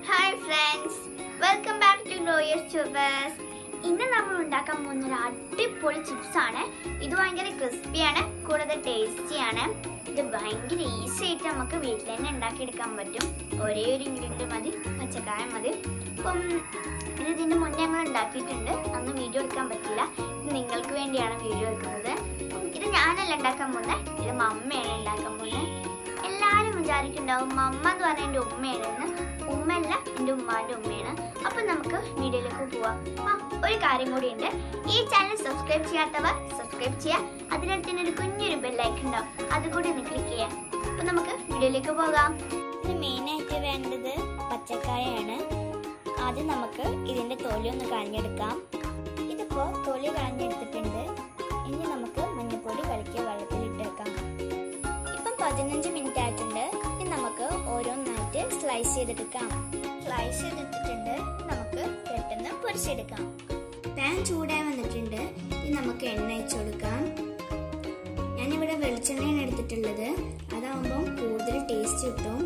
hi friends welcome back to ഗ്ലോയസ് ചുവേഴ്സ് ഇന്ന് നമ്മൾ ഉണ്ടാക്കാൻ പോകുന്ന ഒരു അടിപൊളി ചിപ്സ് ആണ് ഇത് ഭയങ്കര ക്രിസ്പിയാണ് കൂടാതെ ടേസ്റ്റിയാണ് ഇത് ഭയങ്കര ഈസി ആയിട്ട് നമുക്ക് വീട്ടിൽ തന്നെ ഉണ്ടാക്കിയെടുക്കാൻ പറ്റും ഒരേ ഒരു ഇൻഗ്രീഡിയൻറ്റ് മതി പച്ചക്കായ മതി അപ്പം ഇത് ഇതിൻ്റെ മുന്നേ ഞങ്ങൾ ഉണ്ടാക്കിയിട്ടുണ്ട് അന്ന് വീഡിയോ എടുക്കാൻ പറ്റില്ല ഇത് നിങ്ങൾക്ക് വേണ്ടിയാണ് വീഡിയോ എടുക്കുന്നത് അപ്പം ഇത് ഞാനല്ല ഉണ്ടാക്കാൻ പോകുന്നത് ഇത് മമ്മയാണ് ഉണ്ടാക്കാൻ പോകുന്നത് എല്ലാവരും വിചാരിക്കുന്നുണ്ടാവും മമ്മ എന്ന് പറഞ്ഞാൽ എൻ്റെ ഉമ്മയാണെന്ന് ഉമ്മയല്ല എൻ്റെ ഉമ്മാൻ്റെ ഉമ്മയാണ് അപ്പം നമുക്ക് വീഡിയോയിലേക്ക് പോവാം ആ ഒരു കാര്യം കൂടി ഉണ്ട് ഈ ചാനൽ സബ്സ്ക്രൈബ് ചെയ്യാത്തവർ സബ്സ്ക്രൈബ് ചെയ്യുക അതിനടുത്ത് തന്നെ ഒരു കുഞ്ഞൊരു ബെല്ലൈക്കൺ ഉണ്ടാവും അതുകൂടി ഒന്ന് ക്ലിക്ക് ചെയ്യാം അപ്പം നമുക്ക് വീഡിയോയിലേക്ക് പോകാം ഇത് മെയിനായിട്ട് വേണ്ടത് പച്ചക്കായാണ് ആദ്യം നമുക്ക് ഇതിൻ്റെ തൊലി ഒന്ന് കളഞ്ഞെടുക്കാം ഇതിപ്പോൾ തൊലി കളഞ്ഞെടുത്തിട്ടുണ്ട് ഇനി നമുക്ക് മഞ്ഞൾപ്പൊടി കളിക്കുക വെള്ളത്തിലിട്ട് വെക്കാം ഇപ്പം പതിനഞ്ച് മിനിറ്റ് ആയിട്ടുണ്ട് ഇനി നമുക്ക് ഓരോന്നായിട്ട് സ്ലൈസ് ചെയ്തെടുക്കാം സ്ലൈസ് ചെയ്തെടുത്തിട്ടുണ്ട് നമുക്ക് പെട്ടെന്ന് പൊരിച്ചെടുക്കാം പാൻ ചൂടായി വന്നിട്ടുണ്ട് ഇനി നമുക്ക് എണ്ണ അയച്ചു കൊടുക്കാം ഞാനിവിടെ വെളിച്ചെണ്ണയാണ് എടുത്തിട്ടുള്ളത് അതാവുമ്പം കൂടുതൽ ടേസ്റ്റ് കിട്ടും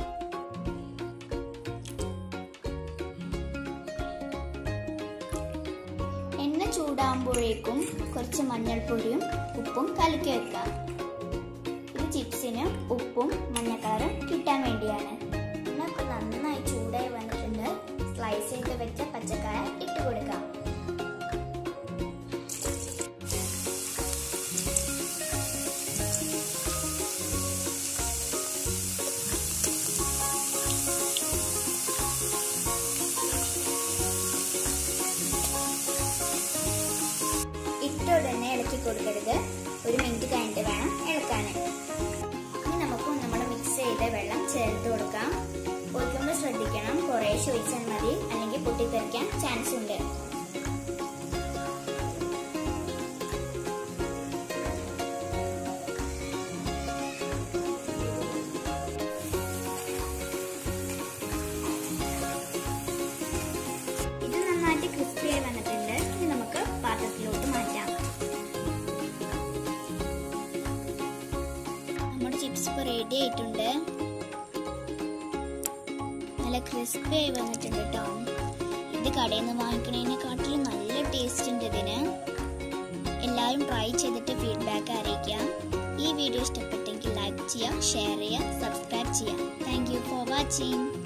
എണ്ണ ചൂടാകുമ്പോഴേക്കും കുറച്ച് മഞ്ഞൾപ്പൊടിയും ഉപ്പും കലക്കി വെക്കാം ഇത് ചിപ്സിന് ഉപ്പും മഞ്ഞ കളറും കിട്ടാൻ വേണ്ടിയാണ് പിന്നെ ഇപ്പൊ നന്നായി ചൂടായി വന്നിട്ടുണ്ട് സ്ലൈസ് ചെയ്ത് വെച്ച പച്ചക്കായ ഇട്ട് കൊടുക്കാം ഇട്ട ഉടനെ ഇളക്കി കൊടുക്കരുത് ഒരു മിനിറ്റ് കഴിഞ്ഞിട്ട് വേണം ഇളക്കാൻ ഇനി നമുക്ക് നമ്മൾ മിക്സ് ചെയ്ത വെള്ളം ചേർത്ത് കൊടുക്കാം ഒഴിക്കുമ്പോൾ ശ്രദ്ധിക്കണം കുറേശ്ശെ ഒഴിച്ചാൽ മതി അല്ലെങ്കിൽ പൊട്ടിത്തെറിക്കാൻ ചാൻസ് ഉണ്ട് ഇത് നന്നായിട്ട് ക്രിസ്പിയായി വന്നിട്ടുണ്ട് ഇനി നമുക്ക് പാത്രത്തിലോട്ട് മാറ്റാം നമ്മുടെ ചിപ്സ് ഇപ്പോൾ റെഡി ആയിട്ടുണ്ട് നല്ല ക്രിസ്പി ആയി വന്നിട്ടുണ്ട് കേട്ടോ ഇത് കടയിൽ നിന്ന് വാങ്ങിക്കണതിനെക്കാട്ടിലും നല്ല ടേസ്റ്റ് ഉണ്ട് ഇതിന് എല്ലാവരും ട്രൈ ചെയ്തിട്ട് ഫീഡ്ബാക്ക് അറിയിക്കാം ഈ വീഡിയോ ഇഷ്ടപ്പെട്ടെങ്കിൽ ലൈക്ക് ചെയ്യുക ഷെയർ ചെയ്യുക സബ്സ്ക്രൈബ് ചെയ്യുക താങ്ക് യു ഫോർ വാച്ചിങ്